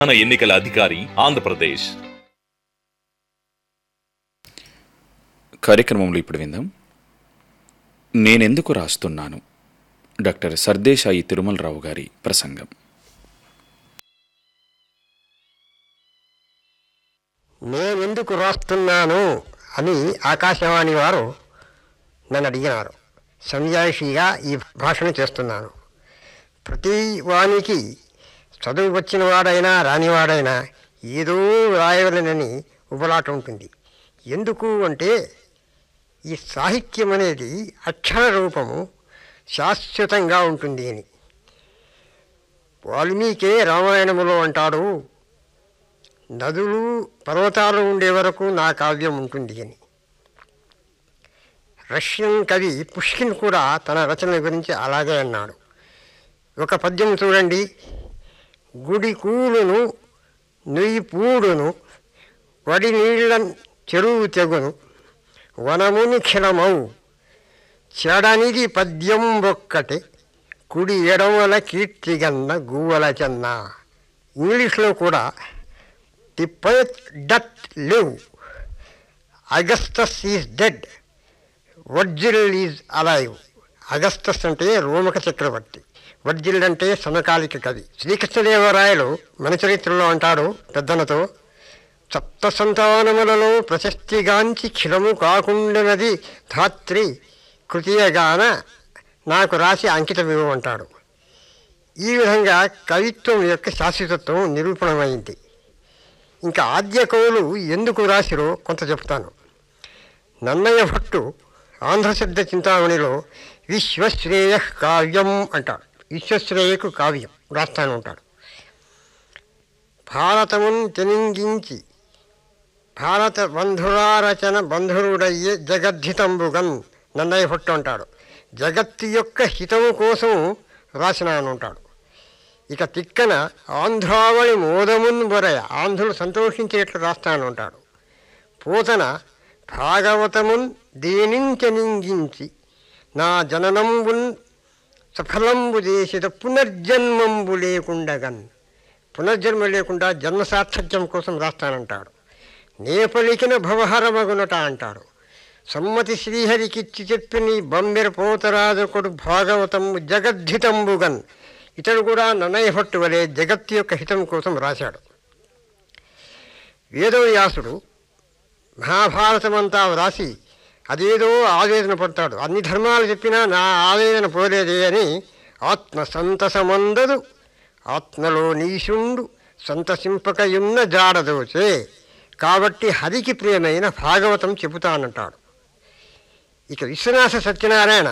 ప్రధాన ఎన్నికల అధికారి ఆంధ్రప్రదేశ్ కార్యక్రమంలో ఇప్పుడు విందాం నేనెందుకు రాస్తున్నాను డాక్టర్ సర్దేశాయి తిరుమలరావు గారి ప్రసంగం నేనెందుకు రాస్తున్నాను అని ఆకాశవాణి వారు నన్ను అడిగినారు సంజాయిషిగా ఈ భాషణ చేస్తున్నాను ప్రతి వానికి చదువు వచ్చిన వాడైనా రానివాడైనా ఏదో రాయవలనని ఉబలాట ఉంటుంది ఎందుకు అంటే ఈ సాహిత్యం అనేది అక్షర రూపము శాశ్వతంగా ఉంటుంది అని వాల్మీకే రామాయణములో అంటాడు నదులు పర్వతాలు ఉండే వరకు నా కావ్యం ఉంటుంది అని రష్యన్ కవి పుష్కిన్ కూడా తన రచనల గురించి అలాగే అన్నాడు ఒక పద్యం చూడండి గుడి కూలును నుయ్యి పూడును వడి నీళ్ళ చెరువు తెగును వనముని ఖిలమౌ చెడనిది పద్యం ఒక్కటే కుడి ఎడమల కీర్తిగన్న గువ్వల చెన్న ఇంగ్లీష్లో కూడా the poet that live Augustus is dead Virgil is alive Augustus అంటే రోమక చక్రవర్తి వర్జిల్ అంటే సమకాలిక కవి శ్రీకృష్ణదేవరాయలు మన చరిత్రలో అంటాడు పెద్దనతో సప్త సంతానములలో ప్రశస్తిగాంచి ఖిలము కాకుండానది ధాత్రి కృతియగాన నాకు రాసి అంకితం ఇవ్వమంటాడు ఈ విధంగా కవిత్వం యొక్క శాశ్వతత్వం నిరూపణమైంది ఇంకా ఆద్య కవులు ఎందుకు రాసిరో కొంత చెప్తాను నన్నయ్య భట్టు ఆంధ్రశబ్ద చింతామణిలో విశ్వశ్రేయ కావ్యం అంటాడు విశ్వశ్రేయకు కావ్యం రాస్తాను ఉంటాడు భారతమున్ తెనింగించి భారత బంధురారచన బంధురుడయ్యే జగద్ధితంబుగన్ నన్నయ్య భట్టు అంటాడు జగత్తు యొక్క హితము కోసం రాసినాను ఉంటాడు ఇక తిక్కన ఆంధ్రావళి మోదమున్ బొరయ ఆంధ్రులు సంతోషించేట్లు రాస్తాను ఉంటాడు పూతన భాగవతమున్ దేనించనింగించి నా జననంబున్ సఫలంబు చేసేద పునర్జన్మంబు లేకుండగన్ పునర్జన్మ లేకుండా జన్మ సార్థక్యం కోసం రాస్తానంటాడు నే పలికిన భవహరమగునట అంటాడు సమ్మతి శ్రీహరికిచ్చి చెప్పిన ఈ బొమ్మెర పోతరాజకుడు భాగవతము జగద్ధితంబుగన్ ఇతడు కూడా నన్నయ్య భట్టు వలె జగత్తు యొక్క హితం కోసం రాశాడు వేదవ్యాసుడు మహాభారతమంతా వ్రాసి అదేదో ఆవేదన పడతాడు అన్ని ధర్మాలు చెప్పినా నా ఆవేదన పోలేదే అని ఆత్మ సంతసమందదు ఆత్మలో నీశుండు సంతసింపకయున్న జాడదోచే కాబట్టి హరికి ప్రియమైన భాగవతం చెబుతానంటాడు ఇక విశ్వనాథ సత్యనారాయణ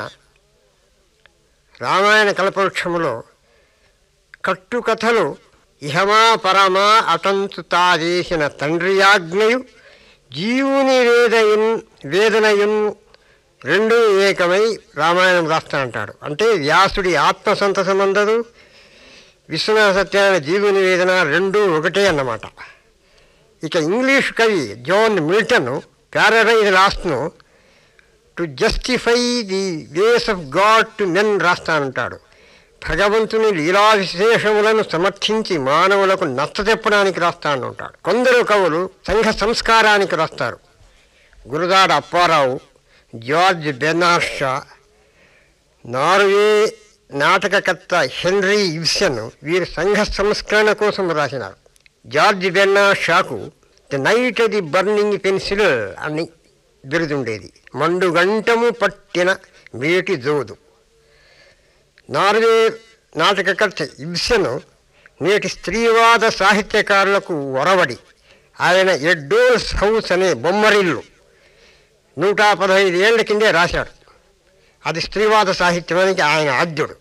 రామాయణ కల్పవృక్షములో కట్టుకథలు ఇహమా పరమా అటంతు తాదేసిన తండ్రి ఆజ్ఞయు జీవుని వేదయున్ వేదనయున్ రెండు ఏకమై రామాయణం రాస్తానంటాడు అంటే వ్యాసుడి ఆత్మ సంతసమందదు విశ్వనాథ సత్యనారాయణ జీవుని వేదన రెండు ఒకటే అన్నమాట ఇక ఇంగ్లీష్ కవి జాన్ మిల్టన్ ప్యారడైజ్ లాస్ట్ను to justify the ways of God to men రాస్తానంటాడు భగవంతుని లీలా విశేషములను సమర్థించి మానవులకు నచ్చచెప్పడానికి రాస్తాను ఉంటాడు కొందరు కవులు సంఘ సంస్కారానికి రాస్తారు Gurajada Apparao George Bernard Shaw Norway నాటకకర్త హెన్రీ ఇబ్సన్ వీరు సంఘ సంస్కరణ కోసం రాసినారు జార్జ్ బెర్నార్డ్ షాకు the knight the burning pencil అని బిరుదుండేది మండుగంటము పట్టిన మేటి జోదు నార్వే నాటకకర్త ఇబ్సన్ నేటి స్త్రీవాద సాహిత్యకారులకు ఒరవడి ఆయన ఎడ్డోల్స్ హౌస్ అనే బొమ్మరిల్లు నూట పదహైదు ఏళ్ల కిందే రాశాడు అది స్త్రీవాద సాహిత్యానికి ఆయన ఆద్యుడు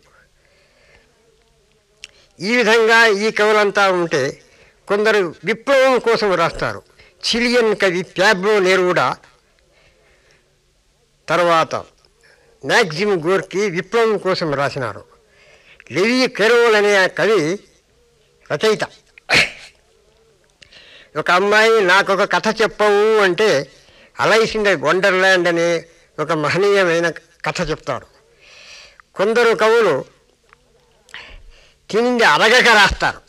ఈ విధంగా ఈ కవులంతా ఉంటే కొందరు విప్లవం కోసం రాస్తారు చిలియన్ కవి ప్యాబ్లో నెరూడా తర్వాత మ్యాగ్జిమ్ గోర్కి విప్లవం కోసం రాసినారు లెవీ కెరోల్ అనే ఆ కవి రచయిత ఒక అమ్మాయి నాకు ఒక కథ చెప్పవు అంటే అలైసింద వండర్ల్యాండ్ అనే ఒక మహనీయమైన కథ చెప్తాడు కొందరు కవులు తినింది అరగక రాస్తారు